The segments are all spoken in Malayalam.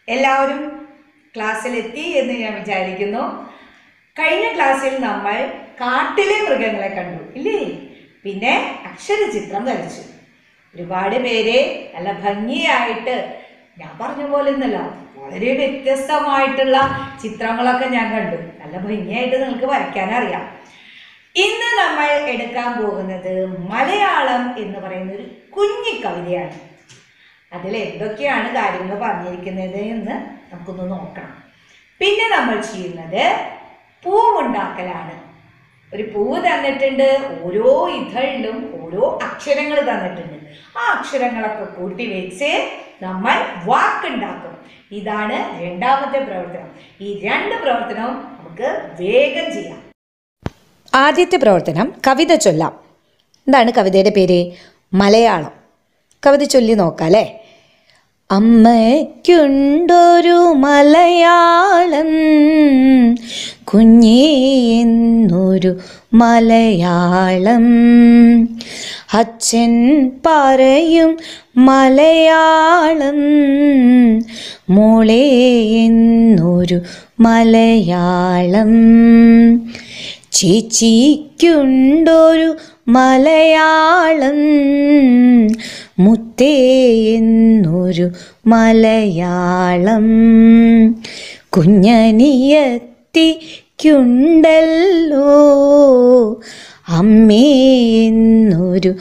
എല്ലാവരും ക്ലാസ്സിലെത്തി എന്ന് ഞാൻ വിചാരിക്കുന്നു കഴിഞ്ഞ ക്ലാസ്സിൽ നമ്മൾ കാട്ടിലെ മൃഗങ്ങളെ കണ്ടു ഇല്ലേ പിന്നെ അക്ഷരചിത്രം വരച്ചു ഒരുപാട് പേര് നല്ല ഭംഗിയായിട്ട് ഞാൻ പറഞ്ഞ പോലെ ഒന്നല്ല വളരെ വ്യത്യസ്തമായിട്ടുള്ള ചിത്രങ്ങളൊക്കെ ഞാൻ കണ്ടു നല്ല ഭംഗിയായിട്ട് നിങ്ങൾക്ക് വരയ്ക്കാൻ അറിയാം ഇന്ന് നമ്മൾ എടുക്കാൻ പോകുന്നത് മലയാളം എന്ന് പറയുന്ന ഒരു കുഞ്ഞി കവിതയാണ് അതിൽ എന്തൊക്കെയാണ് കാര്യങ്ങൾ പറഞ്ഞിരിക്കുന്നത് എന്ന് നമുക്കൊന്ന് നോക്കണം പിന്നെ നമ്മൾ ചെയ്യുന്നത് പൂവുണ്ടാക്കലാണ് ഒരു പൂവ് തന്നിട്ടുണ്ട് ഓരോ ഇതളിലും ഓരോ അക്ഷരങ്ങൾ തന്നിട്ടുണ്ട് ആ അക്ഷരങ്ങളൊക്കെ കൂട്ടി വെച്ച് നമ്മൾ വാക്കുണ്ടാക്കും ഇതാണ് രണ്ടാമത്തെ പ്രവർത്തനം ഈ രണ്ട് പ്രവർത്തനവും നമുക്ക് വേഗം ചെയ്യാം ആദ്യത്തെ പ്രവർത്തനം കവിത ചൊല്ലാം എന്താണ് കവിതയുടെ പേര് മലയാളം കവിത ചൊല്ലി നോക്കാം അല്ലേ അമ്മയ്ക്കുണ്ടൊരു മലയാളം കുഞ്ഞേ എന്നൊരു മലയാളം അച്ഛൻ പറയും മലയാളം മോളെ എന്നൊരു മലയാളം ചേച്ചിക്കുണ്ടൊരു മലയാളം മുത്തേ എന്നൊരു മലയാളം കുഞ്ഞനിയത്തിക്കുണ്ടല്ലോ അമ്മേ എന്നൊരു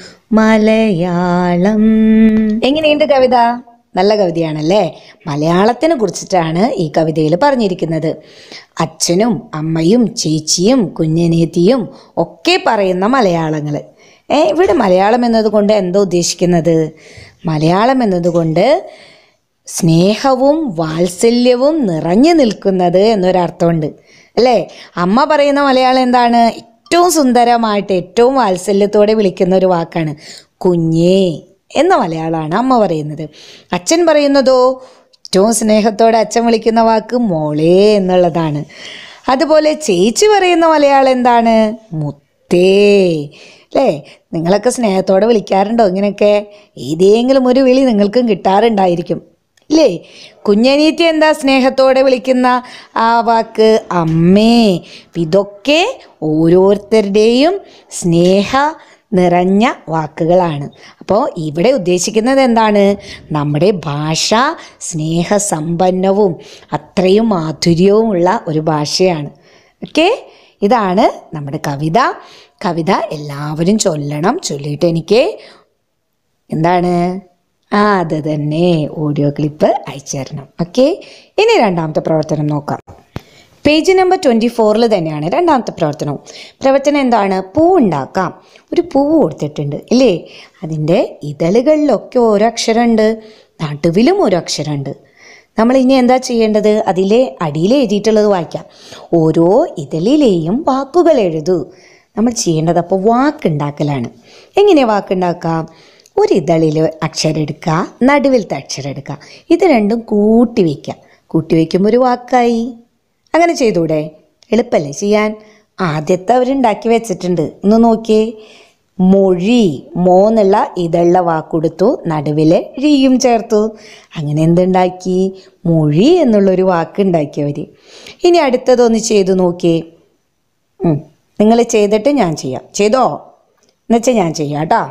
മലയാളം എങ്ങനെയുണ്ട് കവിത നല്ല കവിതയാണല്ലേ മലയാളത്തിനെ കുറിച്ചിട്ടാണ് ഈ കവിതയിൽ പറഞ്ഞിരിക്കുന്നത് അച്ഛനും അമ്മയും ചേച്ചിയും കുഞ്ഞനേത്തിയും ഒക്കെ പറയുന്ന മലയാളങ്ങൾ ഏ ഇവിടെ മലയാളം എന്നതുകൊണ്ട് എന്താ ഉദ്ദേശിക്കുന്നത് മലയാളം എന്നതുകൊണ്ട് സ്നേഹവും വാത്സല്യവും നിറഞ്ഞു നിൽക്കുന്നത് എന്നൊരർത്ഥമുണ്ട് അല്ലേ അമ്മ പറയുന്ന മലയാളം എന്താണ് ഏറ്റവും സുന്ദരമായിട്ട് ഏറ്റവും വാത്സല്യത്തോടെ വിളിക്കുന്ന ഒരു വാക്കാണ് കുഞ്ഞേ എന്ന മലയാളമാണ് അമ്മ പറയുന്നത് അച്ഛൻ പറയുന്നതോ ഏറ്റവും സ്നേഹത്തോടെ അച്ഛൻ വിളിക്കുന്ന വാക്ക് മോളേ എന്നുള്ളതാണ് അതുപോലെ ചേച്ചി പറയുന്ന മലയാളം എന്താണ് മുത്തേ അല്ലേ നിങ്ങളൊക്കെ സ്നേഹത്തോടെ വിളിക്കാറുണ്ടോ ഇങ്ങനെയൊക്കെ ഏതെങ്കിലും ഒരു വിളി നിങ്ങൾക്കും കിട്ടാറുണ്ടായിരിക്കും ഇല്ലേ കുഞ്ഞനീറ്റി എന്താ സ്നേഹത്തോടെ വിളിക്കുന്ന ആ വാക്ക് അമ്മേ ഇതൊക്കെ ഓരോരുത്തരുടെയും സ്നേഹ നിറഞ്ഞ വാക്കുകളാണ് അപ്പോൾ ഇവിടെ ഉദ്ദേശിക്കുന്നത് എന്താണ് നമ്മുടെ ഭാഷ സ്നേഹസമ്പന്നവും അത്രയും മാധുര്യവുമുള്ള ഒരു ഭാഷയാണ് ഓക്കെ ഇതാണ് നമ്മുടെ കവിത കവിത എല്ലാവരും ചൊല്ലണം ചൊല്ലിയിട്ട് എനിക്ക് എന്താണ് ആ അത് തന്നെ ഓഡിയോ ക്ലിപ്പ് അയച്ചു തരണം ഓക്കെ ഇനി രണ്ടാമത്തെ പ്രവർത്തനം നോക്കാം പേജ് നമ്പർ ട്വൻറ്റി ഫോറിൽ തന്നെയാണ് രണ്ടാമത്തെ പ്രവർത്തനവും പ്രവർത്തനം എന്താണ് പൂ ഉണ്ടാക്കാം ഒരു പൂവ് കൊടുത്തിട്ടുണ്ട് ഇല്ലേ അതിൻ്റെ ഇതളുകളിലൊക്കെ ഓരോ അക്ഷരമുണ്ട് നടുവിലും ഒരു അക്ഷരമുണ്ട് നമ്മൾ ഇനി എന്താ ചെയ്യേണ്ടത് അതിലെ അടിയിൽ എഴുതിയിട്ടുള്ളത് വായിക്കാം ഓരോ ഇതളിലെയും വാക്കുകൾ എഴുതൂ നമ്മൾ ചെയ്യേണ്ടത് അപ്പോൾ വാക്കുണ്ടാക്കലാണ് എങ്ങനെ വാക്കുണ്ടാക്കാം ഒരു ഇതളിൽ അക്ഷരം എടുക്കുക നടുവിലത്തെ അക്ഷരം എടുക്കുക ഇത് രണ്ടും കൂട്ടി വയ്ക്കുക കൂട്ടി വയ്ക്കുമ്പോൾ ഒരു വാക്കായി അങ്ങനെ ചെയ്തൂടെ എളുപ്പമല്ലേ ചെയ്യാൻ ആദ്യത്തെ അവരുണ്ടാക്കി വെച്ചിട്ടുണ്ട് ഒന്ന് നോക്കിയേ മൊഴി മോന്നുള്ള ഇതുള്ള വാക്കൊടുത്തു നടുവിൽ ഴിയും ചേർത്തു അങ്ങനെ എന്തുണ്ടാക്കി മൊഴി എന്നുള്ളൊരു വാക്ക് ഉണ്ടാക്കി അവർ ഇനി അടുത്തതൊന്ന് ചെയ്തു നോക്കിയേ നിങ്ങൾ ചെയ്തിട്ട് ഞാൻ ചെയ്യാം ചെയ്തോ എന്നുവെച്ചാൽ ഞാൻ ചെയ്യാം കേട്ടോ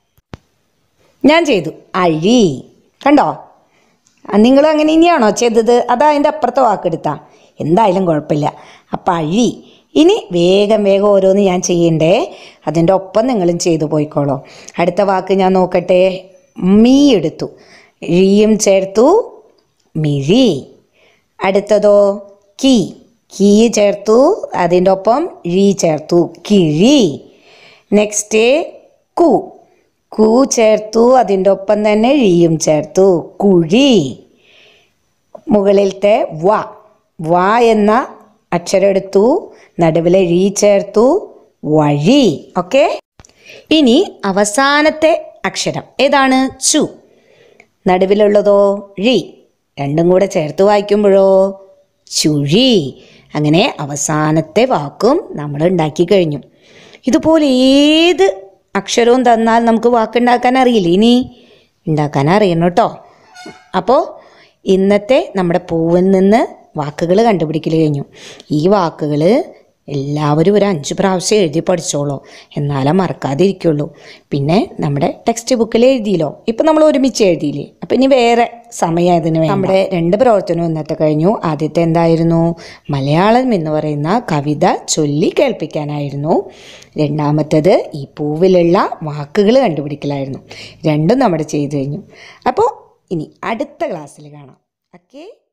ഞാൻ ചെയ്തു അഴി കണ്ടോ നിങ്ങളും അങ്ങനെ ഇനിയാണോ ചെയ്തത് അതാ അതിൻ്റെ അപ്പുറത്തെ വാക്കെടുത്താ എന്തായാലും കുഴപ്പമില്ല അപ്പം അഴി ഇനി വേഗം വേഗം ഓരോന്ന് ഞാൻ ചെയ്യണ്ടേ അതിൻ്റെ ഒപ്പം നിങ്ങളും ചെയ്തു പോയിക്കോളൂ അടുത്ത വാക്ക് ഞാൻ നോക്കട്ടെ മീ എടുത്തു ഴിയും ചേർത്തു മിഴി അടുത്തതോ കീ കീ ചേർത്തു അതിൻ്റെ ഒപ്പം ഴി ചേർത്തു കിഴി നെക്സ്റ്റ് കു കു ചേർത്തു അതിൻ്റെ ഒപ്പം തന്നെ ഴിയും ചേർത്തു കുഴി മുകളിലത്തെ വ വ എന്ന അക്ഷരം എടുത്തു നടുവിലെ ഴി ചേർത്തു വഴി ഓക്കെ ഇനി അവസാനത്തെ അക്ഷരം ഏതാണ് ചു നടുവിലുള്ളതോ ഴി രണ്ടും കൂടെ ചേർത്ത് വായിക്കുമ്പോഴോ ചുഴി അങ്ങനെ അവസാനത്തെ വാക്കും നമ്മൾ ഉണ്ടാക്കി കഴിഞ്ഞു ഇതുപോലെ ഏത് അക്ഷരവും തന്നാൽ നമുക്ക് വാക്കുണ്ടാക്കാൻ അറിയില്ല ഇനി ഉണ്ടാക്കാൻ അറിയണം കേട്ടോ അപ്പോൾ ഇന്നത്തെ നമ്മുടെ പൂവിൽ നിന്ന് വാക്കുകൾ കണ്ടുപിടിക്കൽ കഴിഞ്ഞു ഈ വാക്കുകൾ എല്ലാവരും ഒരു അഞ്ച് പ്രാവശ്യം എഴുതി പഠിച്ചോളൂ എന്നാലേ മറക്കാതിരിക്കുള്ളൂ പിന്നെ നമ്മുടെ ടെക്സ്റ്റ് ബുക്കിൽ എഴുതിയല്ലോ ഇപ്പം നമ്മൾ ഒരുമിച്ച് എഴുതിയില്ലേ അപ്പം ഇനി വേറെ സമയം ഇതിന് വേണ്ടി നമ്മുടെ രണ്ട് പ്രവർത്തനവും ഇന്നത്തെ കഴിഞ്ഞു ആദ്യത്തെ എന്തായിരുന്നു മലയാളം എന്ന് പറയുന്ന കവിത ചൊല്ലി കേൾപ്പിക്കാനായിരുന്നു രണ്ടാമത്തത് ഈ പൂവിലുള്ള വാക്കുകൾ കണ്ടുപിടിക്കലായിരുന്നു രണ്ടും നമ്മുടെ ചെയ്തു കഴിഞ്ഞു അപ്പോൾ ഇനി അടുത്ത ക്ലാസ്സിൽ കാണാം ഓക്കേ